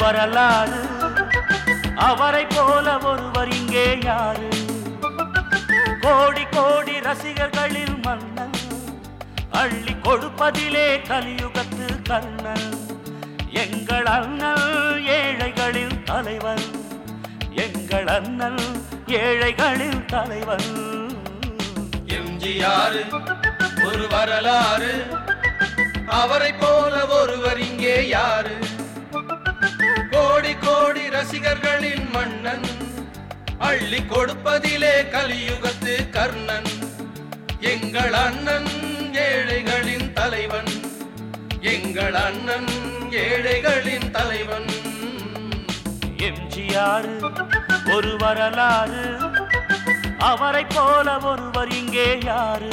வரலாறு அவரை போல ஒருவர் இங்கே யாரு கோடி கோடி ரசிகர்களில் மன்னன் அள்ளி கொடுப்பதிலே கலியுகத்து கண்ணன் எங்கள் அண்ணல் ஏழைகளின் தலைவன் எங்கள் அண்ணல் ஏழைகளின் தலைவன் எம்ஜிஆர் ஒரு வரலாறு அவரை போல ஒருவர் இங்கே யாரு கோடி கோடி ரசிகர்களின் மன்னன் அள்ளி கொடுப்பதிலே கலியுகத்து கர்ணன் எங்கள் அண்ணன் ஏழைகளின் தலைவன் எங்கள் அண்ணன் ஏழைகளின் தலைவன் எம்ஜிஆர் ஒரு வரலாறு அவரை போல ஒருவர் இங்கே யாரு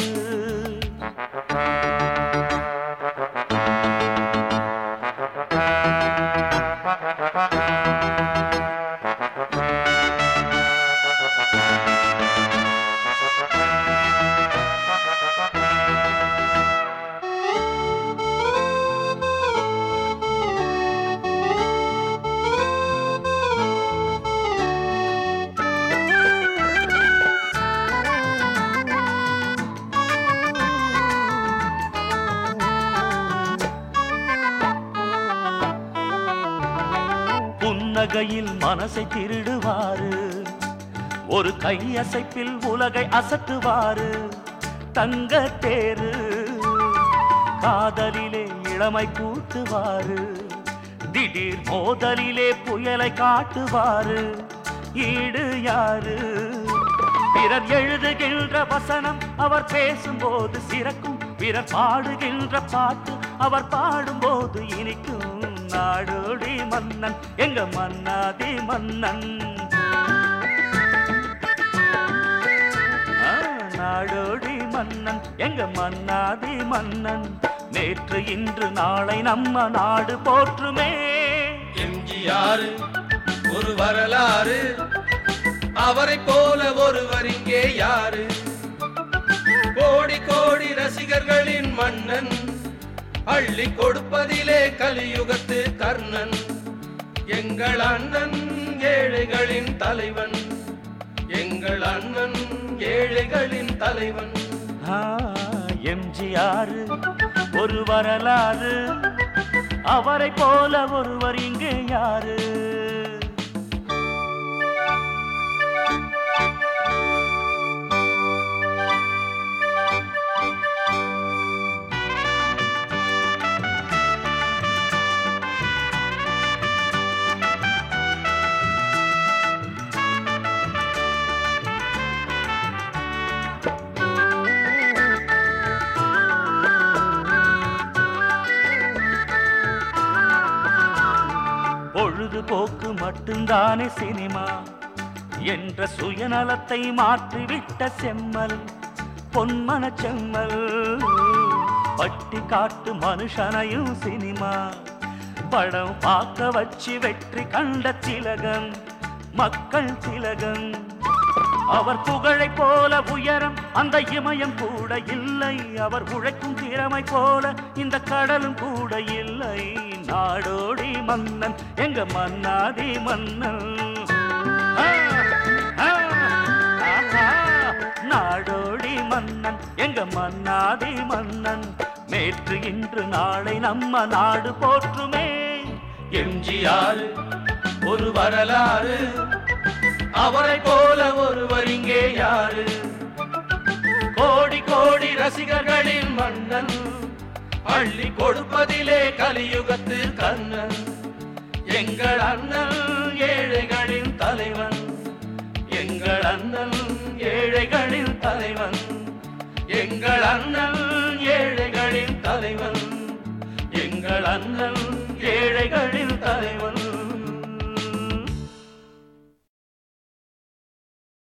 புன்னகையில் மனசை திருடுவாரு ஒரு கையசைப்பில் உலகை அசத்துவாரு தங்க தேரு காதலிலே இளமை கூட்டுவாரு திடீர் மோதலிலே புயலை காட்டுவாரு ஈடு யாரு பிறர் எழுதுகின்ற வசனம் அவர் பேசும்போது சிறக்கும் பிறர் பாடுகின்ற பாட்டு அவர் பாடும்போது இனிக்கும் நாடோடி மன்னன் எங்க மன்னாதி மன்னன் ஆ, நாடோடி மன்னன் எங்க மன்னாதி மன்னன் நேற்று இன்று நாளை நம்ம நாடு போற்றுமே எம்ஜிஆர் ஒரு வரலாறு அவரை போல ஒருவர் இங்கே யாரு கோடி கோடி ரசிகர்களின் மன்னன் அள்ளி கொடுப்பதிலே கலியுகத்து கர்ணன் எங்கள் அண்ணன் ஏழைகளின் தலைவன் எங்கள் அண்ணன் ஏழைகளின் தலைவன் ஆ, எம்ஜிஆர் ஒரு வரலாறு அவரை போல ஒருவர் இங்கே யாரு பொழுதுபோக்கு மட்டும்தானே சினிமா என்ற சுயநலத்தை மாற்றிவிட்ட செம்மல் பொன்மன செம்மல் பட்டி காட்டு மனுஷனையும் சினிமா படம் பார்க்க வச்சு வெற்றி கண்ட திலகம் மக்கள் திலகம் அவர் புகழை போல உயரம் அந்த இமயம் கூட இல்லை அவர் உழைக்கும் திறமை போல இந்த கடலும் கூட இல்லை நாடோடி மன்னன் எங்க மன்னாதி மன்னன் ஆ, ஆ, ஆஹா, நாடோடி மன்னன் எங்க மன்னாதி மன்னன் நேற்று இன்று நாளை நம்ம நாடு போற்றுமே எம்ஜிஆர் ஒரு வரலாறு அவரை போல ஒருவர் இங்கே யாரு கோடி கோடி ரசிகர்களின் மன்னன் அள்ளி கொடுப்பதிலே கலியுகத்து கண்ணன் எங்கள் அண்ணன் ஏழைகளின் தலைவன் எங்கள் அண்ணன் ஏழைகளின் தலைவன் எங்கள் அண்ணன் ஏழைகளின் தலைவன் எங்கள் அண்ணன் ஏழைகளின் தலைவன்